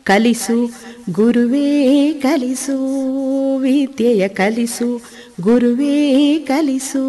ಕಲಿಸು ಗುರುವೇ ಕಲಿಸು ವಿದ್ಯೆಯ ಕಲಿಸು ಗುರುವೇ ಕಲಿಸು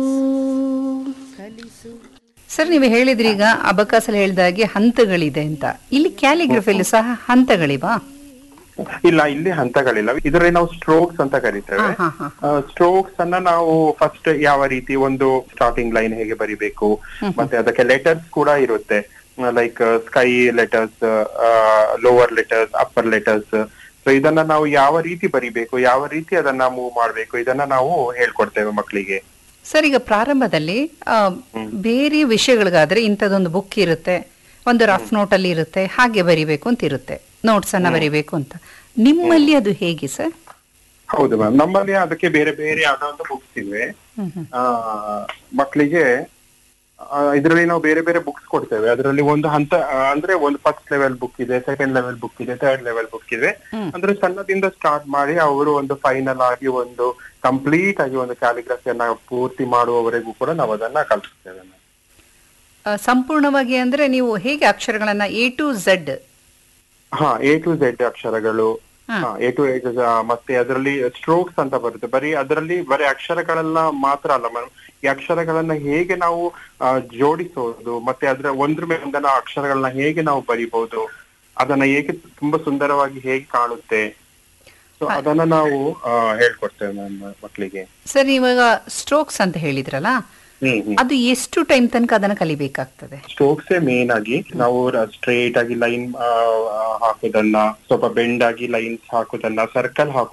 ಸರ್ ನೀವು ಹೇಳಿದ್ರಿ ಈಗ ಅಬಕಾಸಲ್ಲಿ ಹೇಳಿದಾಗೆ ಹಂತಗಳಿದೆ ಅಂತ ಇಲ್ಲಿ ಕ್ಯಾಲಿಗ್ರಫಿಯಲ್ಲಿ ಸಹ ಹಂತಗಳಿವಾ ಇಲ್ಲ ಇಲ್ಲಿ ಹಂತಗಳಿಲ್ಲ ಇದರಲ್ಲಿ ನಾವು ಸ್ಟ್ರೋಕ್ಸ್ ಅಂತ ಕರಿತೇವೆ ಹಾ, ಹಾ, ಸ್ಟ್ರೋಕ್ಸ್ ಅನ್ನ ನಾವು ಫಸ್ಟ್ ಯಾವ ರೀತಿ ಒಂದು ಸ್ಟಾರ್ಟಿಂಗ್ ಲೈನ್ ಹೇಗೆ ಬರಿಬೇಕು ಮತ್ತೆ ಅದಕ್ಕೆ ಲೆಟರ್ಸ್ ಕೂಡ ಇರುತ್ತೆ like sky letters lower letters upper letters so ಇದನ್ನ ನಾವು ಯಾವ ರೀತಿ ಬರಿಬೇಕು ಯಾವ ರೀತಿ ಅದನ್ನ ಮೂವ್ ಮಾಡ್ಬೇಕು ಇದನ್ನ ನಾವು ಹೇಳ್ಕೊಡ್ತೇವೆ ಮಕ್ಕಳಿಗೆ ಸರ್ ಈಗ ಪ್ರಾರಂಭದಲ್ಲಿ ಆ, ಬೇರೆ ವಿಷಯಗಳಿಗಾದ್ರೆ ಇಂಥದ್ದೊಂದು ಬುಕ್ ಇರುತ್ತೆ ಒಂದು ರಫ್ ನೋಟ್ ಅಲ್ಲಿ ಇರುತ್ತೆ ಹಾಗೆ ಬರಿಬೇಕು ಅಂತ ಇರುತ್ತೆ ನೋಟ್ಸ್ ಅನ್ನ ಬರಿಬೇಕು ಅಂತ ನಿಮ್ಮಲ್ಲಿ ಅದು ಹೇಗೆ ಸರ್ ಹೌದು ಮ್ಯಾಮ್ ನಮ್ಮಲ್ಲಿ ಅದಕ್ಕೆ ಬೇರೆ ಬೇರೆ ಆದಂತ ಬುಕ್ಸ್ ಇವೆ ಹ್ಮ್ ಹ್ಮ್. ಆ, ಮಕ್ಕಳಿಗೆ ಇದರಲ್ಲಿ ನಾವು ಬೇರೆ ಬೇರೆ ಬುಕ್ಸ್ ಕೊಡ್ತೇವೆ ಅದರಲ್ಲಿ ಒಂದು ಹಂತ ಆ, ಅಂದ್ರೆ ಒಂದು ಫಸ್ಟ್ ಲೆವೆಲ್ ಬುಕ್ ಇದೆ ಸೆಕೆಂಡ್ ಲೆವೆಲ್ ಬುಕ್ ಇದೆ ಥರ್ಡ್ ಲೆವೆಲ್ ಬುಕ್ ಇದೆ ಹ್ಮ್. ಅಂದ್ರೆ ಸಣ್ಣದಿಂದ ಸ್ಟಾರ್ಟ್ ಮಾಡಿ ಅವರು ಒಂದು ಫೈನಲ್ ಆಗಿ ಒಂದು ಕಂಪ್ಲೀಟ್ ಆಗಿ ಒಂದು ಕ್ಯಾಲಿಗ್ರಫಿಯನ್ನ ಪೂರ್ತಿ ಮಾಡುವವರೆಗೂ ಕೂಡ ನಾವು ಅದನ್ನ ಕಲಿಸ್ತೇವೆ ma'am. ಆ, ಸಂಪೂರ್ಣವಾಗಿ ಅಂದ್ರೆ ನೀವು ಹೇಗೆ ಅಕ್ಷರಗಳನ್ನ ಎ ಟು ಝೆಡ್ ಹಾ ಎ ಟು ಝೆಡ್ ಅಕ್ಷರಗಳು ಹಾ. ಎ ಟು ಎ ಮತ್ತೆ ಅದರಲ್ಲಿ ಸ್ಟ್ರೋಕ್ಸ್ ಅಂತ ಬರುತ್ತೆ ಬರೀ ಅದರಲ್ಲಿ ಬರೀ ಅಕ್ಷರಗಳೆಲ್ಲ ಮಾತ್ರ ಅಲ್ಲ ಮೇಡಮ್ ಈ ಅಕ್ಷರಗಳನ್ನ ಹೇಗೆ ನಾವು ಆ, ಜೋಡಿಸೋದು ಮತ್ತೆ ಅದ್ರ ಒಂದ್ರ ಮೇಲೆ ಒಂದನ್ನ ಅಕ್ಷರಗಳನ್ನ ಹೇಗೆ ನಾವು ಬರಿಬಹುದು ಅದನ್ನ ಹೇಗೆ ತುಂಬಾ ಸುಂದರವಾಗಿ ಹೇಗೆ ಕಾಣುತ್ತೆ ಸೊ ಅದನ್ನ ನಾವು ಆ, ಹೇಳ್ಕೊಡ್ತೇವೆ ಮ್ಯಾಮ್ ಮಕ್ಕಳಿಗೆ ಸರ್ ಇವಾಗ ಸ್ಟ್ರೋಕ್ಸ್ ಅಂತ ಹೇಳಿದ್ರಲ್ಲ ಹ್ಮ್ ಹ್ಮ್ ಅದು ಎಷ್ಟು ಟೈಮ್ ತನಕ ಅದನ್ನ ಕಲಿಬೇಕಾಗ್ತದೆ ಸ್ಟ್ರೋಕ್ಸೇ ಮೇನ್ ಆಗಿ ನಾವು ಸ್ಟ್ರೇಟ್ ಆಗಿ ಲೈನ್ ಹಾಕೋದನ್ನ ಸ್ವಲ್ಪ ಬೆಂಡ್ ಆಗಿ ಲೈನ್ಸ್ ಹಾಕೋದನ್ನ ಸರ್ಕಲ್ ಹಾಕೋದನ್ನ